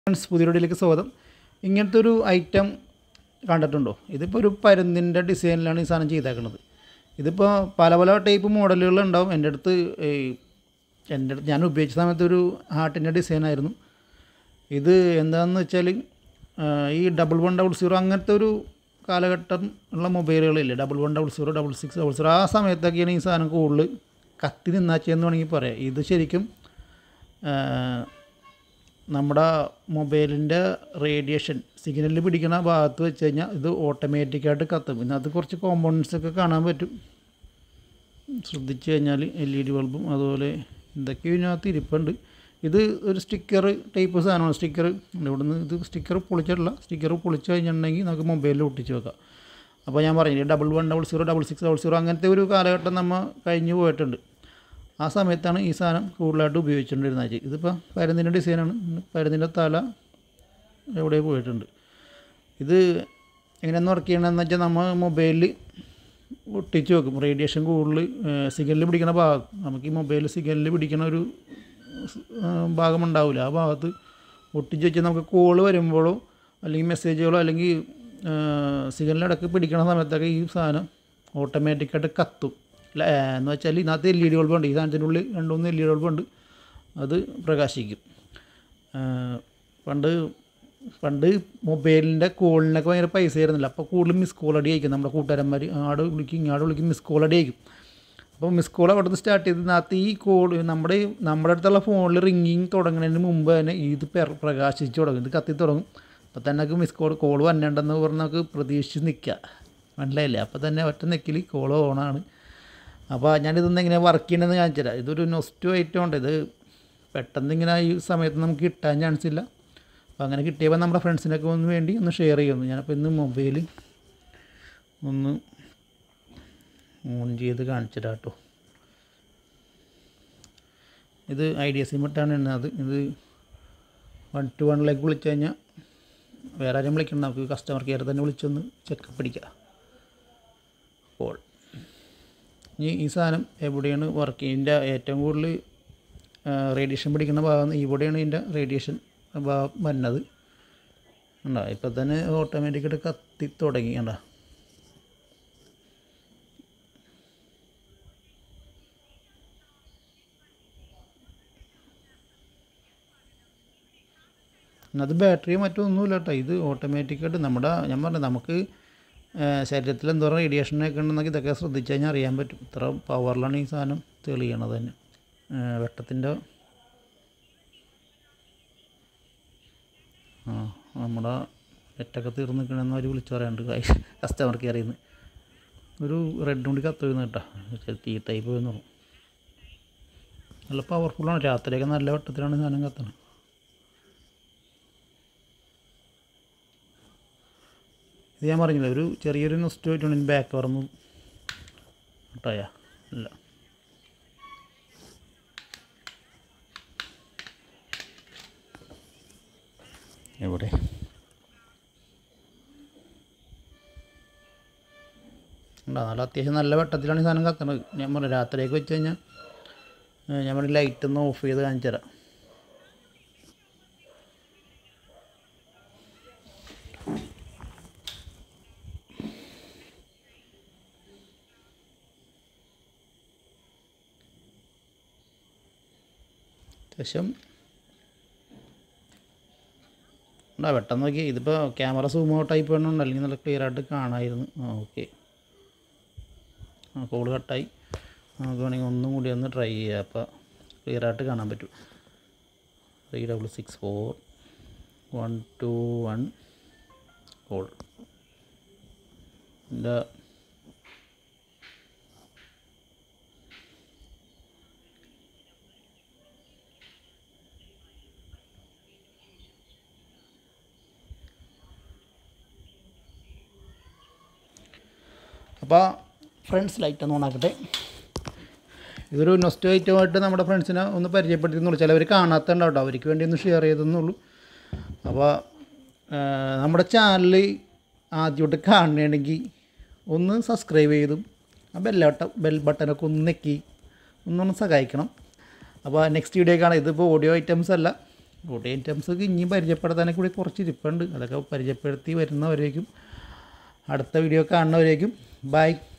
friends പുതിയ വീഡിയോയിലേക്ക് സ്വാഗതം ഇങ്ങനത്തെ ഒരു ഐറ്റം കണ്ടിട്ടുണ്ടോ ഇതിപ്പോൾ ഒരു പരുന്തിൻ്റെ ഡിസൈനിലാണ് ഈ സാധനം ചെയ്തേക്കുന്നത് ഇതിപ്പോൾ പല പല ടൈപ്പ് മോഡലുകൾ ഉണ്ടാവും എൻ്റെ അടുത്ത് ഈ എൻ്റെ അടുത്ത് ഞാൻ ഉപയോഗിച്ച സമയത്ത് ഒരു ഹാർട്ടിൻ്റെ ഡിസൈനായിരുന്നു ഇത് എന്താണെന്ന് വെച്ചാൽ ഈ ഡബിൾ വൺ ഡബിൾ സീറോ അങ്ങനത്തെ ഒരു കാലഘട്ടം ഉള്ള മൊബൈലുകളില്ലേ double one double zero double six double zero ആ സമയത്തൊക്കെയാണ് ഈ സാധനം കൂടുതൽ കത്തി നിന്നാച്ചെന്ന് വേണമെങ്കിൽ പറയാം ഇത് ശരിക്കും ആ, നമ്മുടെ മൊബൈലിൻ്റെ റേഡിയേഷൻ സിഗ്നലിൽ പിടിക്കുന്ന ഭാഗത്ത് വെച്ച് കഴിഞ്ഞാൽ ഇത് ഓട്ടോമാറ്റിക്കായിട്ട് കത്തും ഇതിനകത്ത് കുറച്ച് കോമ്പൗണ്ട്സ് ഒക്കെ കാണാൻ പറ്റും ശ്രദ്ധിച്ചു കഴിഞ്ഞാൽ എൽ ഇ ഡി ബൾബും അതുപോലെ എന്തൊക്കെയോ ഇതിനകത്ത് ഇരിപ്പുണ്ട് ഇത് ഒരു സ്റ്റിക്കർ ടൈപ്പ് സാധനമാണ് സ്റ്റിക്കർ ഇവിടുന്ന് ഇത് സ്റ്റിക്കർ പൊളിച്ചിട്ടില്ല സ്റ്റിക്കർ പൊളിച്ച് കഴിഞ്ഞിട്ടുണ്ടെങ്കിൽ നമുക്ക് മൊബൈലിൽ ഒട്ടിച്ച് വെക്കാം അപ്പോൾ ഞാൻ പറഞ്ഞില്ലേ double one double zero double six double zero അങ്ങനത്തെ ഒരു കാലഘട്ടം നമ്മൾ കഴിഞ്ഞു പോയിട്ടുണ്ട് ആ സമയത്താണ് ഈ സാധനം കൂടുതലായിട്ട് ഉപയോഗിച്ചുകൊണ്ടിരുന്നത് ഇതിപ്പോൾ പരുന്തിൻ്റെ ഡിസൈനാണ് പരുന്തിൻ്റെ തല എവിടെ പോയിട്ടുണ്ട് ഇത് എങ്ങനെയാണെന്ന് വർക്ക് ചെയ്യണമെന്ന് വെച്ചാൽ നമ്മൾ മൊബൈലിൽ ഒട്ടിച്ച് വെക്കും റേഡിയേഷൻ കൂടുതൽ സിഗ്നലിൽ പിടിക്കുന്ന ഭാഗം നമുക്ക് ഈ മൊബൈൽ സിഗ്നലിൽ പിടിക്കുന്ന ഒരു ആ, ഭാഗമുണ്ടാവില്ല ആ ഭാഗത്ത് ഒട്ടിച്ച് വെച്ച് നമുക്ക് കോള് വരുമ്പോഴോ അല്ലെങ്കിൽ മെസ്സേജുകളോ അല്ലെങ്കിൽ സിഗ്നലിടക്ക് പിടിക്കുന്ന സമയത്തൊക്കെ ഈ സാധനം ഓട്ടോമാറ്റിക്കായിട്ട് കത്തും അല്ല ഏ, എന്ന് വെച്ചാൽ ഇതിനകത്ത് എൽ ഇ ഡി ബൾബുണ്ട് ഈ സാധനത്തിൻ്റെ ഉള്ളിൽ രണ്ട് മൂന്ന് എൽ ഇ ഡി ബൾബുണ്ട് അത് പ്രകാശിക്കും ആ, പണ്ട് പണ്ട് മൊബൈലിൻ്റെ കോളിനൊക്കെ ഭയങ്കര പൈസ ആയിരുന്നില്ല അപ്പോൾ കൂടുതൽ മിസ് കോൾ അടി അയക്കും നമ്മുടെ കൂട്ടുകാരന്മാർ ആട് വിളിക്കും ഇങ്ങാട് വിളിക്കും മിസ് കോൾ അടി അയക്കും അപ്പോൾ മിസ് കോൾ അവിടെ നിന്ന് സ്റ്റാർട്ട് ചെയ്തതിനകത്ത് ഈ കോൾ നമ്മുടെ നമ്മുടെ അടുത്തുള്ള ഫോണിൽ റിങ്ങിങ് തുടങ്ങുന്നതിന് മുമ്പ് തന്നെ ഇത് പെർ- പ്രകാശിച്ച് തുടങ്ങും ഇത് കത്തി തുടങ്ങും അപ്പോൾ തന്നെ നമുക്ക് മിസ് കോൾ കോൾ വരണ്ടെന്ന് പറഞ്ഞ് നമുക്ക് പ്രതീക്ഷിച്ച് നിൽക്കുക മനസ്സിലായില്ലേ അപ്പോൾ തന്നെ ഒറ്റ നിൽക്കൽ കോൾ ഓണാണ് അപ്പോൾ ഞാനിതൊന്ന് എങ്ങനെ വർക്ക് ചെയ്യണമെന്ന് കാണിച്ചു തരാം ഇതൊരു നൊസ്റ്റു ഐറ്റം ഉണ്ട് ഇത് പെട്ടെന്ന് ഇങ്ങനെ ഈ സമയത്ത് നമുക്ക് കിട്ടാൻ ചാൻസ് ഇല്ല അപ്പോൾ അങ്ങനെ കിട്ടിയപ്പോൾ നമ്മുടെ ഫ്രണ്ട്സിനൊക്കെ ഒന്ന് വേണ്ടി ഒന്ന് ഷെയർ ചെയ്യുന്നു ഞാനപ്പോൾ ഇന്ന് മൊബൈൽ ഒന്ന് ഓൺ ചെയ്ത് കാണിച്ചു തരാം കേട്ടോ ഇത് ഐഡിയ സിം ഇട്ടാണ് എണ്ണത് ഇത് വൺ ടു വണ്ണിലേക്ക് വിളിച്ചു കഴിഞ്ഞാൽ വേറെ ആരും വിളിക്കണം നമുക്ക് കസ്റ്റമർ കെയർ തന്നെ വിളിച്ചൊന്ന് ചെക്കപ്പ് അടിക്കുക കോൾ ഇനി ഈ സാധനം എവിടെയാണ് വർക്ക് ഇതിൻ്റെ ഏറ്റവും കൂടുതൽ റേഡിയേഷൻ പിടിക്കുന്ന ഭാഗം ഇവിടെയാണ് ഇതിൻ്റെ റേഡിയേഷൻ ഭാഗം വരുന്നത് ഉണ്ടോ ഇപ്പം തന്നെ ഓട്ടോമാറ്റിക്കായിട്ട് കത്തി തുടങ്ങി കണ്ടോ അത് ബാറ്ററിയോ മറ്റോ ഒന്നുമില്ല കേട്ടോ ഇത് ഓട്ടോമാറ്റിക്കായിട്ട് നമ്മുടെ ഞാൻ പറഞ്ഞു നമുക്ക് ആ, ശരീരത്തിൽ എന്തോരം റേഡിയേഷനൊക്കെ ഉണ്ടെന്നൊക്കെ ഇതൊക്കെ ശ്രദ്ധിച്ചു കഴിഞ്ഞാൽ അറിയാൻ പറ്റും ഇത്ര പവറിലാണ് ഈ സാധനം തെളിയണത് തന്നെ ആ, വെട്ടത്തിൻ്റെ ആ നമ്മുടെ നെറ്റൊക്കെ തീർന്ന് നിൽക്കണമെന്ന് അവർ വിളിച്ചു പറയാണ്ട് കസ്റ്റമർ കെയർ ചെയ്യുന്നത് ഒരു റെഡ് കൊണ്ട് കത്ത് വരുന്ന കേട്ടോ തീ ടൈപ്പ് വരുന്നു നല്ല പവർഫുള്ളാണ് രാത്രിയൊക്കെ നല്ല വെട്ടത്തിലാണ് ഈ സാധനം കത്തണത് ഇത് ഞാൻ പറഞ്ഞില്ല ഒരു ചെറിയൊരു നെസ്റ്റ് ആയിട്ടുണ്ട് ബാക്ക് തുറന്നു കേട്ടോയാ ഇല്ല എവിടെ ഉണ്ടോ നല്ല അത്യാവശ്യം നല്ല വെട്ടത്തിലാണ് ഈ സാധനം കത്തണത് ഞാൻ പറഞ്ഞു രാത്രിയൊക്കെ വെച്ച് കഴിഞ്ഞാൽ ഏ, ഞാൻ പറഞ്ഞു ലൈറ്റ് ഒന്ന് ഓഫ് ചെയ്ത് കാണിച്ചു തരാം അത്യാവശ്യം ഉണ്ടാ പെട്ടെന്ന് നോക്കി ഇതിപ്പോൾ ക്യാമറ സൂം ഔട്ട് ആയി പോകണമെന്ന് അല്ലെങ്കിൽ നല്ല ക്ലിയർ ആയിട്ട് കാണാമായിരുന്നു ആ ഓക്കെ ആ കോൾ കട്ടായി നമുക്ക് വേണമെങ്കിൽ ഒന്നും കൂടി ഒന്ന് ട്രൈ ചെയ്യാം അപ്പോൾ ക്ലിയർ ആയിട്ട് കാണാൻ പറ്റും three double six four one two one call എൻ്റെ അപ്പോൾ ഫ്രണ്ട്സ് ലൈറ്റ് ഒന്ന് ഓണാക്കട്ടെ ഇതൊരു നൊസ്റ്റ് ഐറ്റമായിട്ട് നമ്മുടെ ഫ്രണ്ട്സിനെ ഒന്ന് പരിചയപ്പെടുത്തിയെന്നുള്ളൂ ചിലവർ കാണാത്തുണ്ടാവും കേട്ടോ അവർക്ക് വേണ്ടി ഒന്ന് ഷെയർ ചെയ്തെന്നുള്ളൂ അപ്പോൾ ആ, നമ്മുടെ ചാനൽ ആദ്യമായിട്ട് കാണണമെങ്കിൽ ഒന്ന് സബ്സ്ക്രൈബ് ചെയ്തും ആ ബെല്ലട്ട ബെൽ ബട്ടനൊക്കെ ഒന്ന് നെക്കി ഒന്നൊന്ന് സഹായിക്കണം അപ്പോൾ നെക്സ്റ്റ് വീഡിയോ കാണാം ഇതിപ്പോൾ ഓഡിയോ ഐറ്റംസ് അല്ല ബോട്ടി ഐറ്റംസൊക്കെ ഇനിയും പരിചയപ്പെടുത്താനൊക്കെ കൂടി കുറച്ച് ഇരിപ്പുണ്ട് അതൊക്കെ പരിചയപ്പെടുത്തി വരുന്നവരേക്കും അടുത്ത വീഡിയോ കാണുന്നവരേക്കും ബൈ